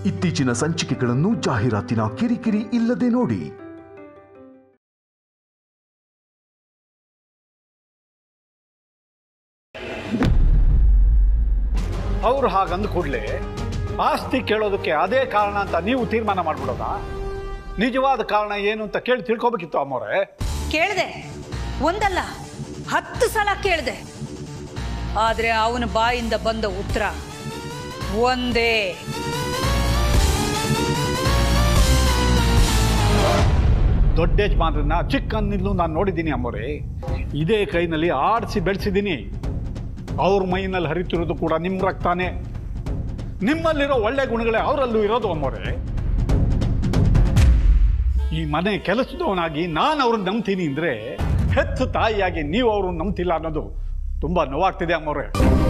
ಇತ್ತೀಚಿನ ಸಂಚಿಕೆಗಳನ್ನು ಜಾಹೀರಾತಿನ ಕಿರಿಕಿರಿ ಇಲ್ಲದೆ ನೋಡಿ ಅವ್ರು ಹಾಗಂದ ಕೂಡಲೇ ಆಸ್ತಿ ಕೇಳೋದಕ್ಕೆ ಅದೇ ಕಾರಣ ಅಂತ ನೀವು ತೀರ್ಮಾನ ಮಾಡ್ಬಿಡೋದ ನಿಜವಾದ ಕಾರಣ ಏನು ಅಂತ ಕೇಳಿ ತಿಳ್ಕೊಬೇಕಿತ್ತು ಅಮ್ಮೋರೆ ಕೇಳಿದೆ ಒಂದಲ್ಲ ಹತ್ತು ಸಲ ಕೇಳಿದೆ ಆದ್ರೆ ಅವನ ಬಾಯಿಂದ ಬಂದ ಉತ್ತರ ಒಂದೇ ದೊಡ್ಡ ಯಜಮಾನ್ರನ್ನ ಚಿಕ್ಕಂದಿಲ್ಲೂ ನಾನು ನೋಡಿದ್ದೀನಿ ಅಮ್ಮೋರೆ ಇದೇ ಕೈನಲ್ಲಿ ಆಡಿಸಿ ಬೆಳೆಸಿದ್ದೀನಿ ಅವ್ರ ಮೈನಲ್ಲಿ ಹರಿತಿರೋದು ಕೂಡ ನಿಮ್ಮ ರಕ್ತಾನೆ ನಿಮ್ಮಲ್ಲಿರೋ ಒಳ್ಳೆ ಗುಣಗಳೇ ಅವರಲ್ಲೂ ಇರೋದು ಅಮ್ಮೋರೆ ಈ ಮನೆ ಕೆಲಸದವನಾಗಿ ನಾನು ಅವ್ರನ್ನ ನಂಬ್ತೀನಿ ಅಂದ್ರೆ ಹೆತ್ತು ತಾಯಿಯಾಗಿ ನೀವು ಅವ್ರನ್ನ ನಂಬ್ತಿಲ್ಲ ಅನ್ನೋದು ತುಂಬಾ ನೋವಾಗ್ತಿದೆ ಅಮ್ಮೋರೆ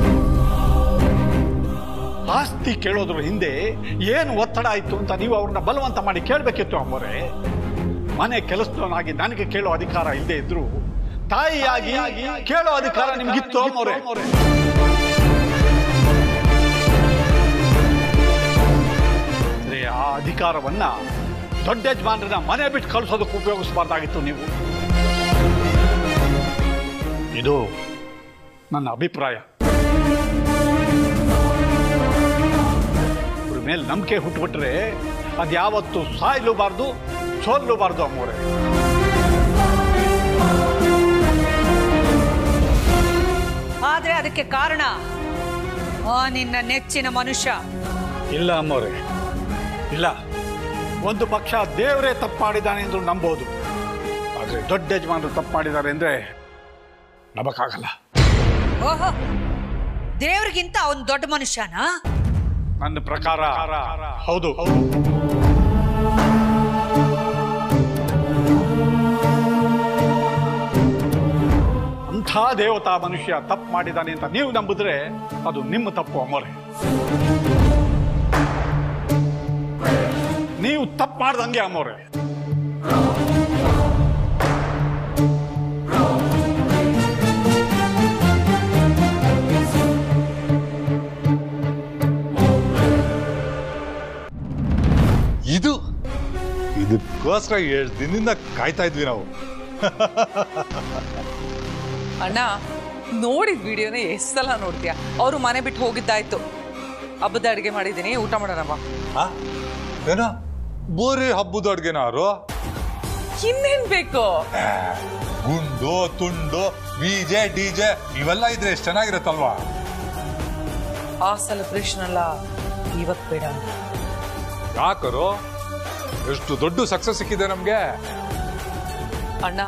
ಆಸ್ತಿ ಕೇಳೋದ್ರ ಹಿಂದೆ ಏನು ಒತ್ತಡ ಆಯ್ತು ಅಂತ ನೀವು ಅವ್ರನ್ನ ಬಲವಂತ ಮಾಡಿ ಕೇಳಬೇಕಿತ್ತು ಅಮ್ಮೋರೆ ಮನೆ ಕೆಲಸದವನಾಗಿ ನನಗೆ ಕೇಳೋ ಅಧಿಕಾರ ಇಲ್ಲದೆ ಇದ್ರು ತಾಯಿಯಾಗಿ ಕೇಳೋ ಅಧಿಕಾರ ನಿಮ್ಗಿತ್ತು ಅಮ್ಮೋರೆ ಆದ್ರೆ ಆ ಅಧಿಕಾರವನ್ನ ದೊಡ್ಡ ಯಜಮಾನರನ್ನ ಮನೆ ಬಿಟ್ಟು ಕಳಿಸೋದಕ್ಕೆ ಉಪಯೋಗಿಸಬಾರ್ದಾಗಿತ್ತು ನೀವು ಇದು ನನ್ನ ಅಭಿಪ್ರಾಯ ಇವ್ರ ಮೇಲೆ ನಂಬಿಕೆ ಹುಟ್ಟುಬಿಟ್ರೆ ಅದ್ಯಾವತ್ತು ಸಾಯ್ಲೂಬಾರ್ದು ಸೋಲ್ಲೂಬಾರ್ದು ಅಮ್ಮೋರೆ ಆದ್ರೆ ಅದಕ್ಕೆ ಕಾರಣ ಆ ನಿನ್ನ ನೆಚ್ಚಿನ ಮನುಷ್ಯ ಇಲ್ಲ ಅಮ್ಮೋರೆ ಇಲ್ಲ ಒಂದು ಪಕ್ಷ ದೇವರೇ ತಪ್ಪು ಮಾಡಿದ್ದಾನೆ ಎಂದು ನಂಬೋದು ಆದರೆ ದೊಡ್ಡ ಯಜಮಾನರು ತಪ್ಪು ಮಾಡಿದ್ದಾರೆ ಅಂದ್ರೆ ನಂಬಕ್ಕಾಗಲ್ಲ ಓಹೋ ದೇವ್ರಿಗಿಂತ ಅವನ್ ದೊಡ್ಡ ಮನುಷ್ಯನಾ ನನ್ನ ಪ್ರಕಾರ ಹೌದು ಅಂಥ ದೇವತಾ ಮನುಷ್ಯ ತಪ್ಪು ಮಾಡಿದ್ದಾನೆ ಅಂತ ನೀವು ನಂಬಿದ್ರೆ ಅದು ನಿಮ್ಮ ತಪ್ಪು ಅಮ್ಮೋರೆ ನೀವು ತಪ್ಪು ಮಾಡ್ದಂಗೆ ಅಮ್ಮೋರೆ ಇದು ಇದಕ್ಕೋಸ್ಕರ ಏಳು ದಿನದಿಂದ ಕಾಯ್ತಾ ಇದ್ವಿ ನಾವು ಅಣ್ಣ ನೋಡಿದ ವಿಡಿಯೋನ ಎಷ್ಟು ಸಲ ನೋಡ್ತೀಯ ಅವರು ಮನೆ ಬಿಟ್ಟು ಹೋಗಿದ್ದಾಯ್ತು ಹಬ್ಬದ ಅಡುಗೆ ಮಾಡಿದ್ದೀನಿ ಊಟ ಮಾಡೋಣ ಬಾ ಆ? ಏನೋ ಬೋರಿ ಹಬ್ಬದ ಅಡ್ಗೆನಾರು ಇನ್ನೇನ್ ಬೇಕು ಗುಂಡು ತುಂಡು ವಿಜೆ ಡಿಜೆ ಇವೆಲ್ಲ ಇದ್ರೆ ಎಷ್ಟು ಚೆನ್ನಾಗಿರುತ್ತಲ್ವಾ ಆ ಸೆಲೆಬ್ರೇಷನ್ ಅಲ್ಲ ಇವತ್ ಬೇಡ ಯಾಕರು ಎಷ್ಟು ದೊಡ್ಡ ಸಕ್ಸಸ್ ಸಿಕ್ಕಿದೆ ನಮ್ಗೆ ಅಣ್ಣ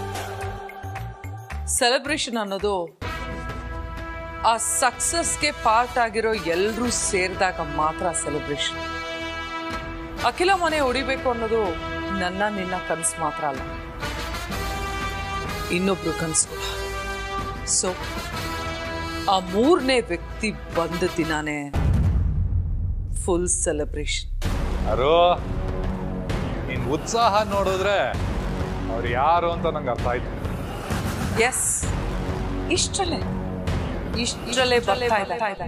ಸೆಲೆಬ್ರೇಷನ್ ಅನ್ನೋದು ಆ ಸಕ್ಸಸ್ಗೆ ಪಾರ್ಟ್ ಆಗಿರೋ ಎಲ್ಲರೂ ಸೇರಿದಾಗ ಮಾತ್ರ ಸೆಲೆಬ್ರೇಷನ್ ಅಖಿಲ ಮನೆ ಹೊಡಿಬೇಕು ಅನ್ನೋದು ನನ್ನ ನಿನ್ನ ಕನಸು ಮಾತ್ರ ಅಲ್ಲ ಇನ್ನೊಬ್ರು ಕನಸು ಕೂಡ ಸೊ ಆ ಮೂರನೇ ವ್ಯಕ್ತಿ ಬಂದ ದಿನಾನೇ ಫುಲ್ ಸೆಲೆಬ್ರೇಷನ್ ಯಾರು ನಿನ್ ಉತ್ಸಾಹ ನೋಡಿದ್ರೆ ಅವ್ರು ಯಾರು ಅಂತ ನಂಗೆ ಅರ್ಥ ಆಯ್ತು ಎಸ್ ಇಷ್ಟರಲ್ಲೇ ಇಷ್ಟರಲ್ಲೇ ಬರ್ತಾ ಇದೆ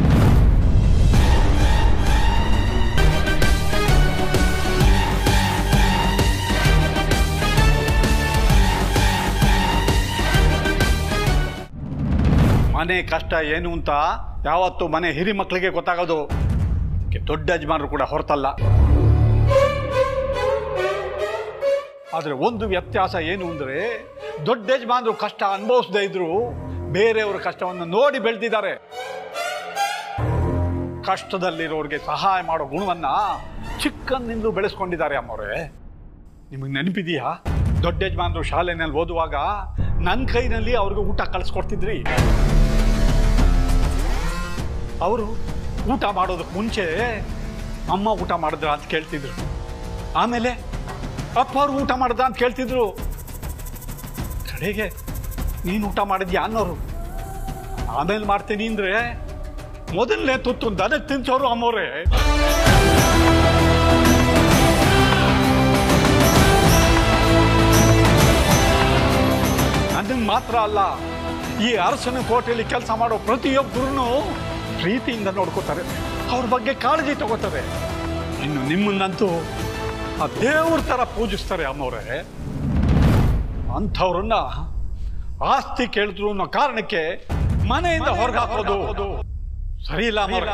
ಮನೆ ಕಷ್ಟ ಏನು ಅಂತ ಯಾವತ್ತು ಮನೆ ಹಿರಿ ಮಕ್ಕಳಿಗೆ ಗೊತ್ತಾಗೋದು ಅದಕ್ಕೆ ದೊಡ್ಡ ಯಜಮಾನರು ಕೂಡ ಹೊರತಲ್ಲ ಆದರೆ ಒಂದು ವ್ಯತ್ಯಾಸ ಏನು ಅಂದರೆ ದೊಡ್ಡ ಯಜಮಾನರು ಕಷ್ಟ ಅನುಭವಿಸದೇ ಇದ್ರು ಬೇರೆಯವರ ಕಷ್ಟವನ್ನು ನೋಡಿ ಬೆಳೆದಿದ್ದಾರೆ ಕಷ್ಟದಲ್ಲಿರೋರಿಗೆ ಸಹಾಯ ಮಾಡೋ ಗುಣವನ್ನ ಚಿಕ್ಕಂದಿಂದಲೂ ಬೆಳೆಸ್ಕೊಂಡಿದ್ದಾರೆ ಅಮ್ಮವ್ರೆ ನಿಮಗೆ ನೆನಪಿದೆಯಾ ದೊಡ್ಡ ಯಜಮಾನರು ಶಾಲೆನಲ್ಲಿ ಓದುವಾಗ ನನ್ನ ಕೈನಲ್ಲಿ ಅವ್ರಿಗೆ ಊಟ ಕಳಿಸ್ಕೊಡ್ತಿದ್ರಿ ಅವರು ಊಟ ಮಾಡೋದಕ್ಕೆ ಮುಂಚೆ ಅಮ್ಮ ಊಟ ಮಾಡಿದ್ರ ಅಂತ ಕೇಳ್ತಿದ್ರು ಆಮೇಲೆ ಅಪ್ಪ ಅವ್ರು ಊಟ ಮಾಡ್ದ ಅಂತ ಕೇಳ್ತಿದ್ರು ಕಡೆಗೆ ನೀನು ಊಟ ಮಾಡಿದ್ಯಾ ಅನ್ನೋರು ಆಮೇಲೆ ಮಾಡ್ತೀನಿ ಅಂದ್ರೆ ಮೊದಲನೇ ತುತ್ತು ದನಕ್ಕೆ ತಿನ್ಸೋರು ಅಮ್ಮವ್ರೆ ನನಗೆ ಮಾತ್ರ ಅಲ್ಲ ಈ ಅರಸನ ಕೋಟೆಯಲ್ಲಿ ಕೆಲಸ ಮಾಡೋ ಪ್ರತಿಯೊಬ್ಬರನ್ನು ಪ್ರೀತಿಯಿಂದ ನೋಡ್ಕೋತಾರೆ ಅವ್ರ ಬಗ್ಗೆ ಕಾಳಜಿ ತಗೋತಾರೆ ಇನ್ನು ನಿಮ್ಮನ್ನಂತೂ ಆ ದೇವ್ರ ಥರ ಪೂಜಿಸ್ತಾರೆ ಅಮ್ಮವ್ರೆ ಅಂಥವ್ರನ್ನ ಆಸ್ತಿ ಕೇಳಿದ್ರು ಅನ್ನೋ ಕಾರಣಕ್ಕೆ ಮನೆಯಿಂದ ಹೊರಗೆ ಹಾಕೋದು ಸರಿ ಇಲ್ಲ ಅಮ್ಮವ್ರೆ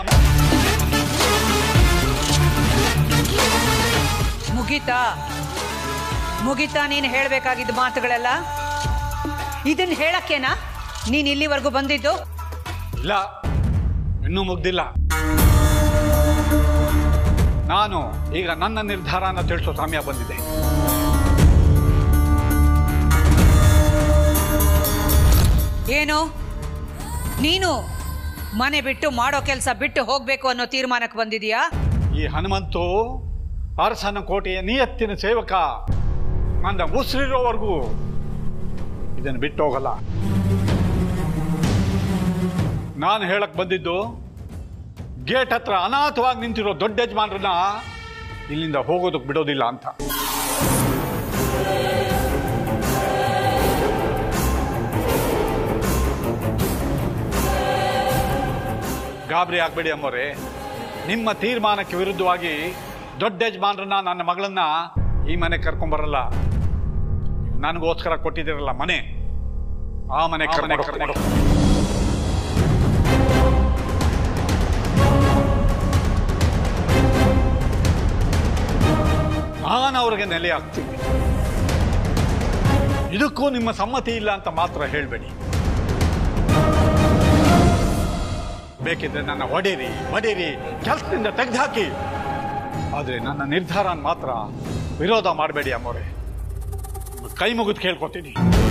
ಮುಗೀತಾ ಮುಗೀತಾ ನೀನು ಹೇಳಬೇಕಾಗಿದ್ದ ಮಾತುಗಳೆಲ್ಲ ಇದನ್ನ ಹೇಳಕ್ಕೇನಾ ನೀನು ಇಲ್ಲಿವರೆಗೂ ಬಂದಿದ್ದು ಇಲ್ಲ ಇನ್ನೂ ಮುಗ್ದಿಲ್ಲ ನಾನು ಈಗ ನನ್ನ ನಿರ್ಧಾರನ ತಿಳಿಸೋ ಸಮಯ ಬಂದಿದೆ ಏನು ನೀನು ಮನೆ ಬಿಟ್ಟು ಮಾಡೋ ಕೆಲಸ ಬಿಟ್ಟು ಹೋಗ್ಬೇಕು ಅನ್ನೋ ತೀರ್ಮಾನಕ್ಕೆ ಬಂದಿದೀಯಾ ಈ ಹನುಮಂತು ಅರಸನ ಕೋಟೆಯ ನಿಯತ್ತಿನ ಸೇವಕ ನನ್ನ ಉಸಿರಿರೋವರೆಗೂ ಇದನ್ನು ಬಿಟ್ಟು ಹೋಗಲ್ಲ ನಾನು ಹೇಳಕ್ ಬಂದಿದ್ದು ಗೇಟ್ ಹತ್ರ ಅನಾಥವಾಗಿ ನಿಂತಿರೋ ದೊಡ್ಡ ಯಜಮಾನ್ರನ್ನ ಇಲ್ಲಿಂದ ಹೋಗೋದಕ್ಕೆ ಬಿಡೋದಿಲ್ಲ ಅಂತ ಗಾಬರಿ ಆಗ್ಬೇಡಿ ಅಮ್ಮೋರೆ ನಿಮ್ಮ ತೀರ್ಮಾನಕ್ಕೆ ವಿರುದ್ಧವಾಗಿ ದೊಡ್ಡ ಯಜಮಾನ್ರನ್ನ ನನ್ನ ಮಗಳನ್ನ ಈ ಮನೆ ಕರ್ಕೊಂಬರಲ್ಲ ನನಗೋಸ್ಕರ ಕೊಟ್ಟಿದ್ದೀರಲ್ಲ ಮನೆ ಆ ಮನೆ ಕರ್ಕೊಂಡು ನಾನು ಅವ್ರಿಗೆ ನೆಲೆ ಆಗ್ತೀನಿ ಇದಕ್ಕೂ ನಿಮ್ಮ ಸಮ್ಮತಿ ಇಲ್ಲ ಅಂತ ಮಾತ್ರ ಹೇಳಬೇಡಿ ಬೇಕಿದ್ರೆ ನನ್ನ ಹೊಡೀರಿ ಬಡೀರಿ ಕೆಲಸದಿಂದ ತೆಗೆದುಹಾಕಿ ಆದರೆ ನನ್ನ ನಿರ್ಧಾರ ಮಾತ್ರ ವಿರೋಧ ಮಾಡಬೇಡಿ ಅಮ್ಮೋರೆ ಕೈ ಮುಗಿದು ಕೇಳ್ಕೊತೀನಿ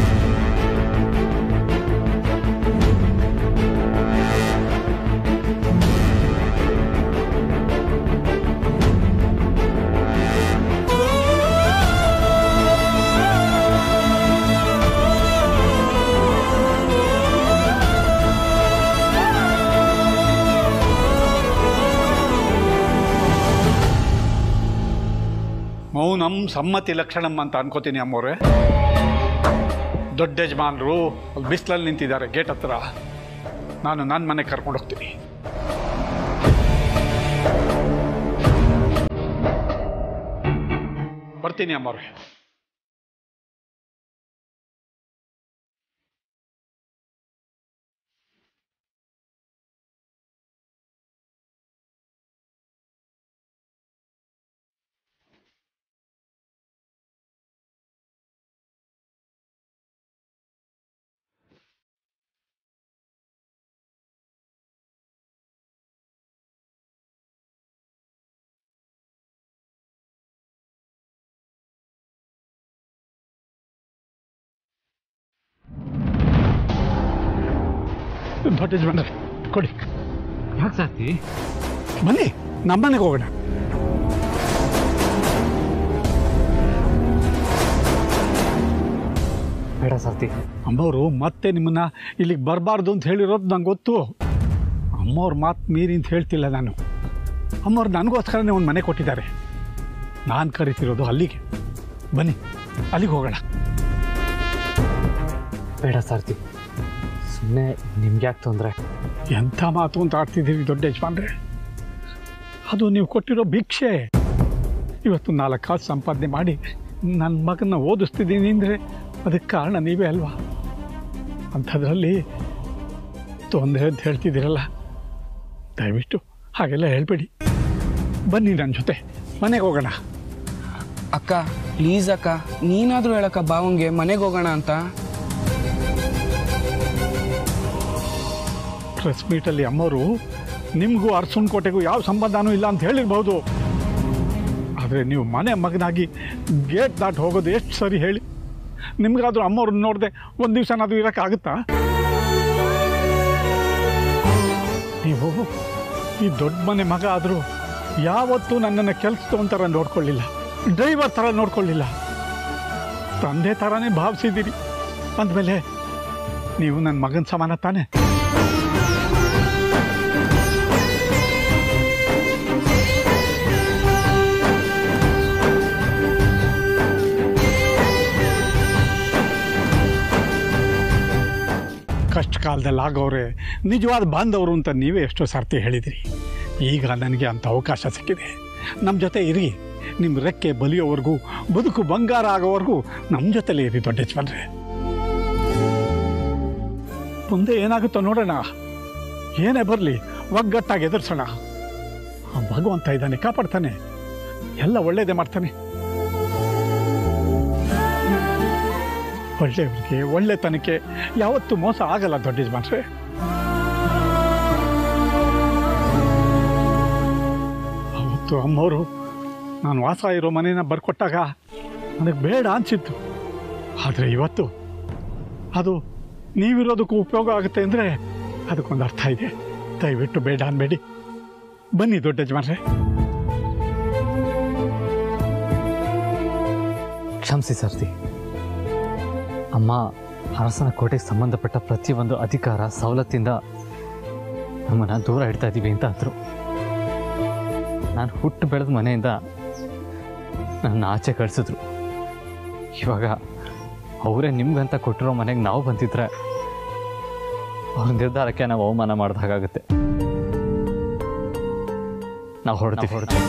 ಮೌನಂ ಸಮ್ಮತಿ ಲಕ್ಷಣಂ ಅಂತ ಅನ್ಕೋತೀನಿ ಅಮ್ಮೋರೆ ದೊಡ್ಡ ಯಜಮಾನರು ಅಲ್ಲಿ ಬಿಸಿಲಲ್ಲಿ ನಿಂತಿದ್ದಾರೆ ಗೇಟ್ ಹತ್ರ ನಾನು ನನ್ನ ಮನೆಗೆ ಕರ್ಕೊಂಡು ಹೋಗ್ತೀನಿ ಬರ್ತೀನಿ ಅಮ್ಮವ್ರೆ ದೊಡ್ಡ ಯಜಮಾನ್ರೆ ಕೊಡಿ ಯಾಕೆ ಸಾರ್ತಿ ಬನ್ನಿ ನಮ್ಮನೆಗೆ ಹೋಗೋಣ ಬೇಡ ಸಾರ್ತಿ ಅಮ್ಮವರು ಮತ್ತೆ ನಿಮ್ಮನ್ನ ಇಲ್ಲಿಗೆ ಬರಬಾರ್ದು ಅಂತ ಹೇಳಿರೋದು ನಂಗೆ ಗೊತ್ತು ಅಮ್ಮವ್ರ ಮಾತು ಮೀರಿ ಅಂತ ಹೇಳ್ತಿಲ್ಲ ನಾನು ಅಮ್ಮವ್ರು ನನಗೋಸ್ಕರನೇ ಒಂದು ಮನೆ ಕೊಟ್ಟಿದ್ದಾರೆ ನಾನು ಕರಿತಿರೋದು ಅಲ್ಲಿಗೆ ಬನ್ನಿ ಅಲ್ಲಿಗೆ ಹೋಗೋಣ ಬೇಡ ಸಾರ್ತಿ ಸುಮ್ಮನೆ ನಿಮ್ಗೆ ಯಾಕೆ ತೊಂದರೆ ಎಂಥ ಮಾತು ಅಂತ ಆಡ್ತಿದ್ದೀರಿ ದೊಡ್ಡ ಯಜಮಾನ್ರೆ ಅದು ನೀವು ಕೊಟ್ಟಿರೋ ಭಿಕ್ಷೆ ಇವತ್ತು ನಾಲ್ಕು ಕಾಸು ಸಂಪಾದನೆ ಮಾಡಿ ನನ್ನ ಮಗನ ಓದಿಸ್ತಿದ್ದೀನಿ ಅಂದರೆ ಅದಕ್ಕೆ ಕಾರಣ ನೀವೇ ಅಲ್ವಾ ಅಂಥದ್ರಲ್ಲಿ ತೊಂದರೆ ಅಂತ ಹೇಳ್ತಿದ್ದೀರಲ್ಲ ದಯವಿಟ್ಟು ಹಾಗೆಲ್ಲ ಹೇಳ್ಬೇಡಿ ಬನ್ನಿ ನನ್ನ ಜೊತೆ ಮನೆಗೆ ಹೋಗೋಣ ಅಕ್ಕ ಪ್ಲೀಸ್ ಅಕ್ಕ ನೀನಾದರೂ ಹೇಳಕ್ಕ ಬಾವಂಗೆ ಮನೆಗೆ ಹೋಗೋಣ ಅಂತ ಪ್ರೆಸ್ ಮೀಟಲ್ಲಿ ಅಮ್ಮವರು ನಿಮಗೂ ಅರ್ಸುನ್ ಕೋಟೆಗೂ ಯಾವ ಸಂಬಂಧನೂ ಇಲ್ಲ ಅಂತ ಹೇಳಿರ್ಬೋದು ಆದರೆ ನೀವು ಮನೆ ಮಗನಾಗಿ ಗೇಟ್ ದಾಟ್ ಹೋಗೋದು ಎಷ್ಟು ಸರಿ ಹೇಳಿ ನಿಮ್ಗಾದ್ರೂ ಅಮ್ಮವ್ರನ್ನ ನೋಡದೆ ಒಂದು ದಿವಸನಾದ್ರೂ ಇರೋಕ್ಕಾಗುತ್ತಾ ನೀವು ಈ ದೊಡ್ಡ ಮನೆ ಮಗ ಆದರೂ ಯಾವತ್ತೂ ನನ್ನನ್ನು ಕೆಲಸದವನ ಥರ ನೋಡ್ಕೊಳ್ಳಿಲ್ಲ ಡ್ರೈವರ್ ಥರ ನೋಡ್ಕೊಳ್ಳಿಲ್ಲ ತಂದೆ ಥರನೇ ಭಾವಿಸಿದ್ದೀರಿ ಅಂದಮೇಲೆ ನೀವು ನನ್ನ ಮಗನ ಸಮಾನ ತಾನೇ ಕಷ್ಟ ಕಾಲದಲ್ಲಿ ಆಗೋರೆ ನಿಜವಾದ ಬಾಂಧವರು ಅಂತ ನೀವೇ ಎಷ್ಟೋ ಸರ್ತಿ ಹೇಳಿದಿರಿ ಈಗ ನನಗೆ ಅಂಥ ಅವಕಾಶ ಸಿಕ್ಕಿದೆ ನಮ್ಮ ಜೊತೆ ಇರಿ ನಿಮ್ಮ ರೆಕ್ಕೆ ಬಲಿಯೋವರೆಗೂ ಬದುಕು ಬಂಗಾರ ಆಗೋವರೆಗೂ ನಮ್ಮ ಜೊತೆಲೇ ಇರಿ ದೊಡ್ಡ ಯಜಮಾನ್ರೆ ಮುಂದೆ ಏನಾಗುತ್ತೋ ನೋಡೋಣ ಏನೇ ಬರಲಿ ಒಗ್ಗಟ್ಟಾಗಿ ಎದುರಿಸೋಣ ಆ ಭಗವಂತ ಇದ್ದಾನೆ ಕಾಪಾಡ್ತಾನೆ ಎಲ್ಲ ಒಳ್ಳೇದೇ ಮಾಡ್ತಾನೆ ಒಳ್ಳೆಯವ್ರಿಗೆ ಒಳ್ಳೆತನಕ್ಕೆ ಯಾವತ್ತೂ ಮೋಸ ಆಗಲ್ಲ ದೊಡ್ಡ ಯಜಮಾನ್ರೆ ಅವತ್ತು ಅಮ್ಮವರು ನಾನು ವಾಸ ಇರೋ ಮನೇನ ಬರ್ಕೊಟ್ಟಾಗ ನನಗೆ ಬೇಡ ಅನಿಸಿತ್ತು ಆದರೆ ಇವತ್ತು ಅದು ನೀವಿರೋದಕ್ಕೂ ಉಪಯೋಗ ಆಗುತ್ತೆ ಅಂದರೆ ಅದಕ್ಕೊಂದು ಅರ್ಥ ಇದೆ ದಯವಿಟ್ಟು ಬೇಡ ಅನ್ಬೇಡಿ ಬನ್ನಿ ದೊಡ್ಡ ಯಜಮಾನ್ರೆ ಕ್ಷಮಿಸಿ ಸರ್ತಿ ಅಮ್ಮ ಅರಸನ ಕೋಟೆಗೆ ಸಂಬಂಧಪಟ್ಟ ಪ್ರತಿಯೊಂದು ಅಧಿಕಾರ ಸವಲತ್ತಿಂದ ನಮ್ಮನ್ನು ದೂರ ಇಡ್ತಾ ಇದ್ದೀವಿ ಅಂತ ಅಂದರು ನಾನು ಹುಟ್ಟು ಬೆಳೆದ ಮನೆಯಿಂದ ನನ್ನ ಆಚೆ ಕಳಿಸಿದ್ರು ಇವಾಗ ಅವರೇ ನಿಮ್ಗಂತ ಕೊಟ್ಟಿರೋ ಮನೆಗೆ ನಾವು ಬಂದಿದ್ರೆ ಅವ್ರ ನಿರ್ಧಾರಕ್ಕೆ ನಾವು ಅವಮಾನ ಮಾಡಿದ ಹಾಗಾಗುತ್ತೆ ನಾವು ಹೊರಡ್ತೀವಿ ಹೊರಡ್ತೀವಿ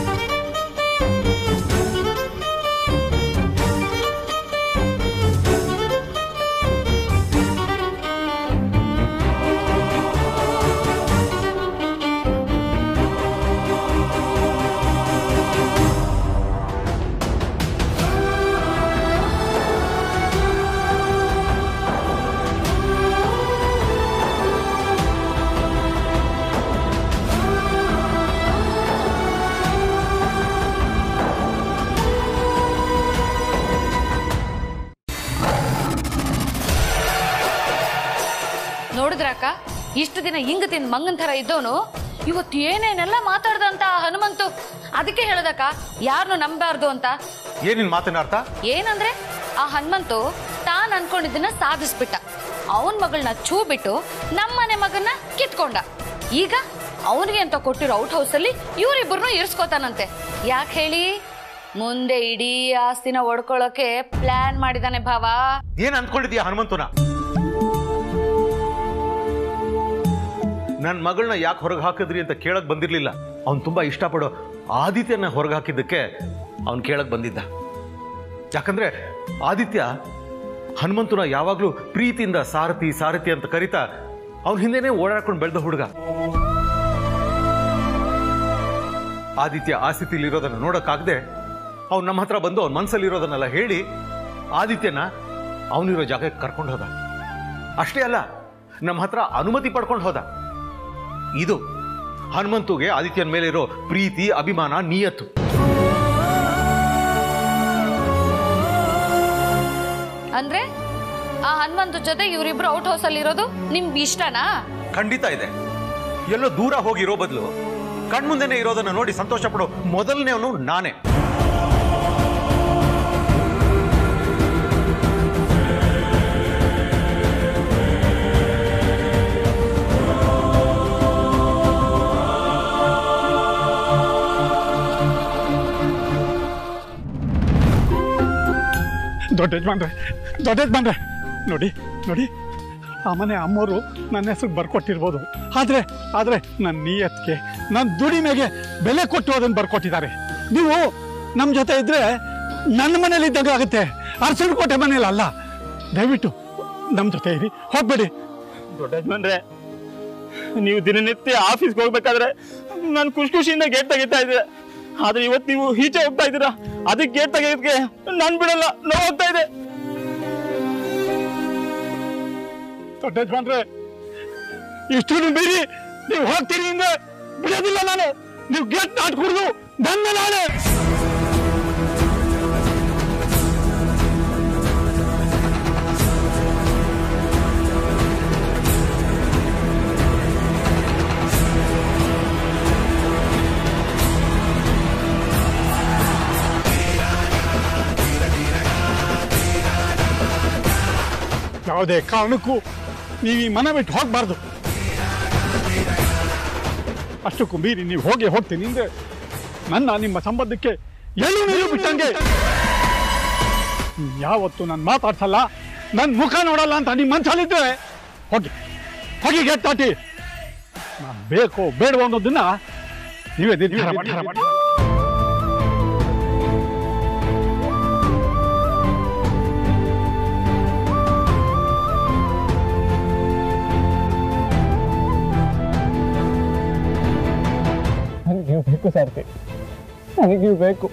ನೋಡಿದ್ರಕ್ಕ ಇಷ್ಟು ದಿನ ಹಿಂಗ ತಿಂದ್ ಮಂಗನ್ ಥರ ಇದ್ದವನು ಇವತ್ತು ಏನೇನೆಲ್ಲ ಮಾತಾಡ್ದಂತ ಆ ಹನುಮಂತು ಅದಕ್ಕೆ ಹೇಳದಕ್ಕ ಯಾರನ್ನು ನಂಬಾರ್ದು ಅಂತ ಏನಿನ್ ಮಾತಿನ ಅರ್ಥ ಏನಂದ್ರೆ ಆ ಹನುಮಂತು ತಾನ್ ಅನ್ಕೊಂಡಿದ್ದನ್ನ ಸಾಧಿಸ್ಬಿಟ್ಟ ಅವನ್ ಮಗಳನ್ನ ಛೂ ಬಿಟ್ಟು ನಮ್ಮನೆ ಮಗನ್ನ ಕಿತ್ಕೊಂಡ ಈಗ ಅವನಿಗೆ ಅಂತ ಕೊಟ್ಟಿರೋ ಔಟ್ ಹೌಸ್ ಅಲ್ಲಿ ಇವರಿಬ್ಬರನ್ನು ಇರಿಸ್ಕೋತಾನಂತೆ ಯಾಕೆ ಹೇಳಿ ಮುಂದೆ ಇಡೀ ಆಸ್ತಿನ ಒಡ್ಕೊಳ್ಳೋಕೆ ಪ್ಲಾನ್ ಮಾಡಿದಾನೆ ಭಾವ ಏನ್ ಅನ್ಕೊಂಡಿದ್ಯಾ ಹನುಮಂತನ ನನ್ನ ಮಗಳನ್ನ ಯಾಕೆ ಹೊರಗೆ ಹಾಕಿದ್ರಿ ಅಂತ ಕೇಳಕ್ ಬಂದಿರ್ಲಿಲ್ಲ ಅವ್ನು ತುಂಬಾ ಇಷ್ಟಪಡೋ ಆದಿತ್ಯನ ಹೊರಗೆ ಹಾಕಿದ್ದಕ್ಕೆ ಅವ್ನು ಕೇಳಕ್ ಬಂದಿದ್ದ ಯಾಕಂದ್ರೆ ಆದಿತ್ಯ ಹನುಮಂತನ ಯಾವಾಗ್ಲೂ ಪ್ರೀತಿಯಿಂದ ಸಾರಥಿ ಸಾರಥಿ ಅಂತ ಕರಿತಾ ಅವ್ನ ಹಿಂದೆನೆ ಓಡಾಡ್ಕೊಂಡು ಬೆಳೆದ ಹುಡುಗ ಆದಿತ್ಯ ಆ ಸ್ಥಿತಿಲಿರೋದನ್ನ ನೋಡಕ್ಕಾಗದೆ ಅವ್ನು ನಮ್ಮ ಹತ್ರ ಬಂದು ಅವ್ನ ಮನಸ್ಸಲ್ಲಿರೋದನ್ನೆಲ್ಲ ಹೇಳಿ ಆದಿತ್ಯನ ಅವನಿರೋ ಜಾಗಕ್ಕೆ ಕರ್ಕೊಂಡು ಹೋದ ಅಷ್ಟೇ ಅಲ್ಲ ನಮ್ಮ ಹತ್ರ ಅನುಮತಿ ಪಡ್ಕೊಂಡು ಹೋದ ಇದು ಹನುಮಂತುಗೆ ಆದಿತ್ಯನ ಮೇಲೆ ಇರೋ ಪ್ರೀತಿ ಅಭಿಮಾನ ನಿಯತ್ತು ಅಂದ್ರೆ ಆ ಹನುಮಂತು ಜೊತೆ ಇವರಿಬ್ರು ಔಟ್ ಹೌಸ್ ಅಲ್ಲಿ ಇರೋದು ನಿಮ್ಗೆ ಇಷ್ಟನಾ ಖಂಡಿತ ಇದೆ ಎಲ್ಲೋ ದೂರ ಹೋಗಿರೋ ಬದಲು ಕಣ್ಮುಂದೆನೆ ಇರೋದನ್ನ ನೋಡಿ ಸಂತೋಷ ಪಡೋ ಮೊದಲನೇವನು ನಾನೇ ದೊಡ್ಡ ಯಜಮಾನ್ರೆ ದೊಡ್ಡ ಯಜಮಾನ್ರೆ ನೋಡಿ ನೋಡಿ ಆ ಮನೆ ಅಮ್ಮವರು ನನ್ನ ಹೆಸರು ಬರ್ಕೊಟ್ಟಿರ್ಬೋದು ಆದರೆ ಆದರೆ ನನ್ನ ನಿಯತ್ಗೆ ನನ್ನ ದುಡಿಮೆಗೆ ಬೆಲೆ ಕೊಟ್ಟು ಅದನ್ನು ಬರ್ಕೊಟ್ಟಿದ್ದಾರೆ ನೀವು ನಮ್ಮ ಜೊತೆ ಇದ್ದರೆ ನನ್ನ ಮನೇಲಿ ಇದ್ದಾಗ ಆಗುತ್ತೆ ಅರಸನ ಕೋಟೆ ಮನೇಲಿ ಅಲ್ಲ ದಯವಿಟ್ಟು ನಮ್ಮ ಜೊತೆ ಇರಿ ಹೋಗ್ಬೇಡಿ ದೊಡ್ಡ ಯಜಮಾನ್ರೆ ನೀವು ದಿನನಿತ್ಯ ಆಫೀಸ್ಗೆ ಹೋಗ್ಬೇಕಾದ್ರೆ ನಾನು ಖುಷಿ ಖುಷಿಯಿಂದ ಗೇಟ್ ತೆಗಿತಾ ಇದ್ದೆ ಆದ್ರೆ ಇವತ್ತು ನೀವು ಈಚೆ ಹೋಗ್ತಾ ಇದ್ದೀರಾ ಅದಕ್ಕೆ ಗೇಟ್ ತೆಗೆಯೋದಕ್ಕೆ ನಾನು ಬಿಡಲ್ಲ ನೋವು ಹೋಗ್ತಾ ಇದೆ ದೊಡ್ಡ ಯಜಮಾನ್ರೆ ಇಷ್ಟು ಮೀರಿ ನೀವು ಹೋಗ್ತೀರಿ ಅಂದ್ರೆ ಬಿಡೋದಿಲ್ಲ ನಾನು ನೀವು ಗೇಟ್ ನಾಟ್ ಕುಡಿದು ನನ್ನ ನಾಳೆ ಯಾವುದೇ ಕಾರಣಕ್ಕೂ ನೀವು ಈ ಮನೆ ಬಿಟ್ಟು ಹೋಗಬಾರ್ದು ಅಷ್ಟಕ್ಕೂ ಮೀರಿ ನೀವು ಹೋಗಿ ಹೋಗ್ತೀನಿ ಅಂದ್ರೆ ನನ್ನ ನಿಮ್ಮ ಸಂಬಂಧಕ್ಕೆ ಎಲ್ಲೂ ನೀರು ಬಿಟ್ಟಂಗೆ ನೀವ್ ಯಾವತ್ತು ನಾನು ಮಾತಾಡ್ಸಲ್ಲ ನನ್ನ ಮುಖ ನೋಡಲ್ಲ ಅಂತ ನಿಮ್ಮ ಮನ್ಸಲ್ಲಿದ್ರೆ ಹೋಗಿ ಹೋಗಿ ಗೇಟ್ ದಾಟಿ ನಾನು ಬೇಕೋ ಬೇಡವೋ ಅನ್ನೋದನ್ನ ನೀವೇ ನಿರ್ಧಾರ ಮಾಡಿ ಬೇಕು ಸಾರ್ತಿ ನನಗೆ ನೀವು ಬೇಕು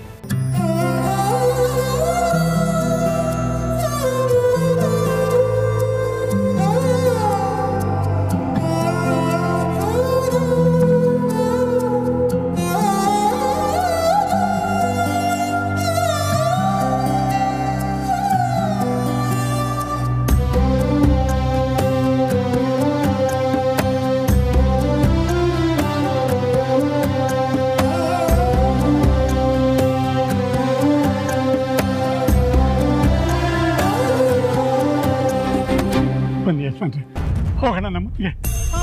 ಬನ್ನಿ ಯಜಮಾನ್ರೆ ಹೋಗೋಣ ನಮಗೆ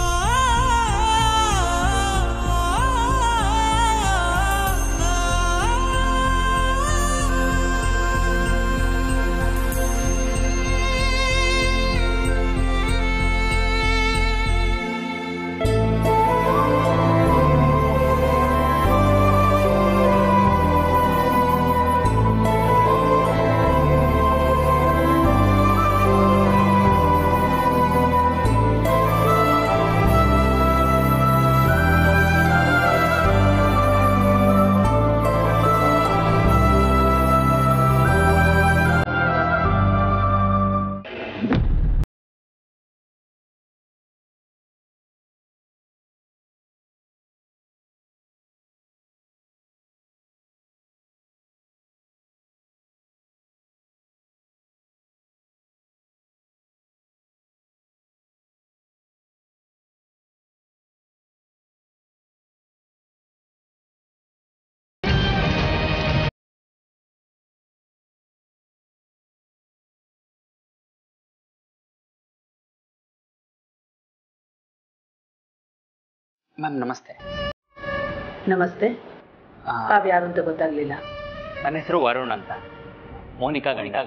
ಮ್ಯಾಮ್ ನಮಸ್ತೆ ನಮಸ್ತೆ ತಾವ್ಯಾರು ಅಂತ ಗೊತ್ತಾಗ್ಲಿಲ್ಲ ನನ್ನ ಹೆಸರು ವರುಣ್ ಅಂತ ಮೋನಿಕಾ ಗಣಿಕಾ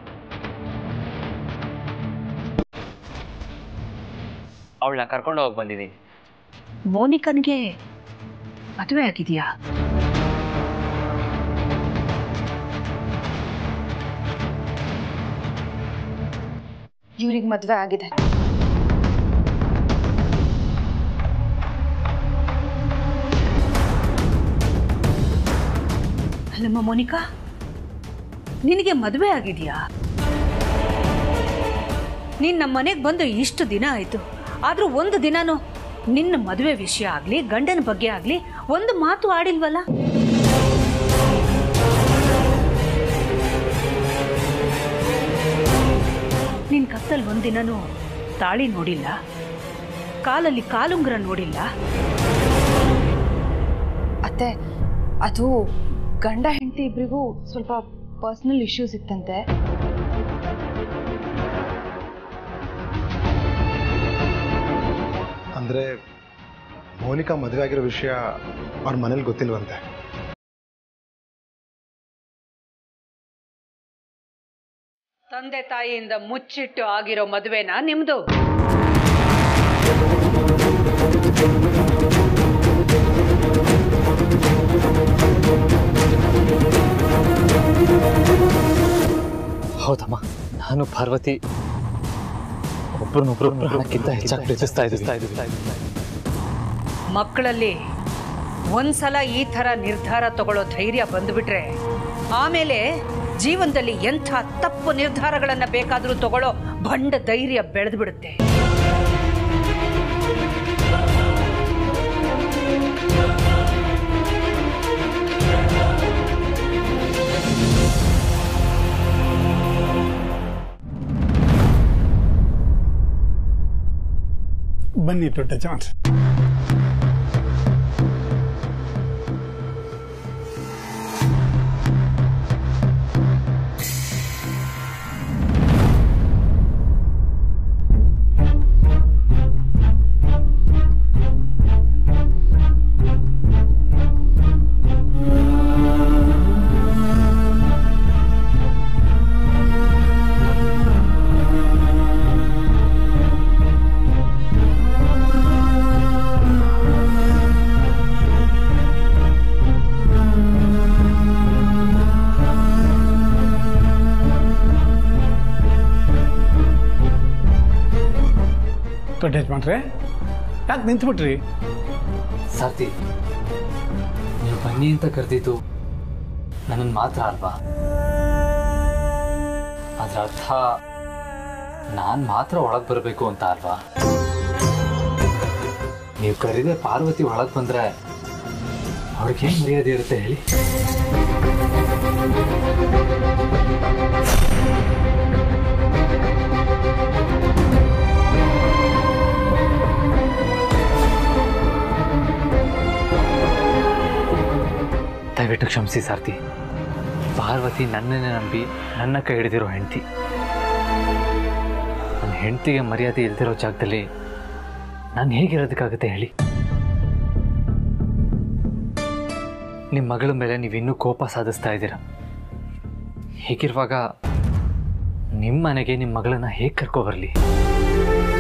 ಅವಳನ್ನ ಕರ್ಕೊಂಡು ಹೋಗಿ ಬಂದಿದ್ದೀನಿ ಮೋನಿಕನ್ಗೆ ಮದುವೆ ಆಗಿದೆಯಾ ಇವ್ರಿಗೆ ಮದುವೆ ಆಗಿದೆ ಅಲ್ಲಮ್ಮ ಮೋನಿಕಾ ನಿನಗೆ ಮದುವೆ ಆಗಿದೆಯಾ ನೀನು ನಮ್ಮ ಮನೆಗೆ ಬಂದು ಇಷ್ಟು ದಿನ ಆಯಿತು ಆದರೂ ಒಂದು ದಿನಾನು ನಿನ್ನ ಮದುವೆ ವಿಷಯ ಆಗಲಿ ಗಂಡನ ಬಗ್ಗೆ ಆಗಲಿ ಒಂದು ಮಾತು ಆಡಿಲ್ವಲ್ಲ ನಿನ್ನ ಕತ್ತಲ್ಲಿ ಒಂದಿನನೂ ತಾಳಿ ನೋಡಿಲ್ಲ ಕಾಲಲ್ಲಿ ಕಾಲುಂಗ್ರ ನೋಡಿಲ್ಲ ಅತ್ತೆ ಅದು ಗಂಡ ಹೆಂಡತಿ ಇಬ್ರಿಗೂ ಸ್ವಲ್ಪ ಪರ್ಸ್ನಲ್ ಇಶ್ಯೂಸ್ ಇತ್ತಂತೆ ಅಂದರೆ ಮೌನಿಕಾ ಮದುವೆ ಆಗಿರೋ ವಿಷಯ ಅವ್ರ ಮನೇಲಿ ಗೊತ್ತಿಲ್ವಂತೆ ತಂದೆ ತಾಯಿಯಿಂದ ಮುಚ್ಚಿಟ್ಟು ಆಗಿರೋ ಮದುವೆನಾ ನಿಮ್ದು ಹೌದಮ್ಮ ನಾನು ಪಾರ್ವತಿ ಒಬ್ರನ್ನೊಬ್ರು ಪ್ರಾಣಕ್ಕಿಂತ ಹೆಚ್ಚಾಗಿ ಪ್ರೀತಿಸ್ತಾ ಇದ್ದೀವಿ ಮಕ್ಕಳಲ್ಲಿ ಒಂದ್ಸಲ ಈ ಥರ ನಿರ್ಧಾರ ತಗೊಳ್ಳೋ ಧೈರ್ಯ ಬಂದ್ಬಿಟ್ರೆ ಆಮೇಲೆ ಜೀವನದಲ್ಲಿ ಎಂಥ ತಪ್ಪು ನಿರ್ಧಾರಗಳನ್ನ ಬೇಕಾದರೂ ತಗೊಳ್ಳೋ ಭಂಡ ಧೈರ್ಯ ಬೆಳೆದು ಬಿಡುತ್ತೆ ಬನ್ನಿ ದೊಡ್ಡ ಚಾನ್ಸ್ ದೊಡ್ಡ ಯಜಮಾನ್ರೆ ಯಾಕೆ ನಿಂತ್ಬಿಟ್ರಿ ಸಾರ್ಥಿ ನೀವು ಬನ್ನಿ ಅಂತ ಕರೆದಿದ್ದು ನನ್ನನ್ನು ಮಾತ್ರ ಅಲ್ವಾ ಅದರ ಅರ್ಥ ನಾನು ಮಾತ್ರ ಒಳಗೆ ಬರಬೇಕು ಅಂತ ಅಲ್ವಾ ನೀವು ಕರೀದೆ ಪಾರ್ವತಿ ಒಳಗೆ ಬಂದರೆ ಅವ್ರಿಗೆ ಏನು ಮರ್ಯಾದೆ ಇರುತ್ತೆ ಹೇಳಿ ದಯವಿಟ್ಟು ಕ್ಷಮಿಸಿ ಸಾರ್ತಿ ಪಾರ್ವತಿ ನನ್ನನ್ನೇ ನಂಬಿ ನನ್ನ ಕೈ ಹಿಡಿದಿರೋ ಹೆಂಡತಿ ನನ್ನ ಹೆಂಡತಿಗೆ ಮರ್ಯಾದೆ ಇಲ್ದಿರೋ ಜಾಗದಲ್ಲಿ ನಾನು ಹೇಗಿರೋದಕ್ಕಾಗುತ್ತೆ ಹೇಳಿ ನಿಮ್ಮ ಮಗಳ ಮೇಲೆ ನೀವು ಇನ್ನೂ ಕೋಪ ಸಾಧಿಸ್ತಾ ಇದ್ದೀರ ಹೀಗಿರುವಾಗ ನಿಮ್ಮ ಮನೆಗೆ ನಿಮ್ಮ ಮಗಳನ್ನ ಹೇಗೆ ಕರ್ಕೊಬರಲಿ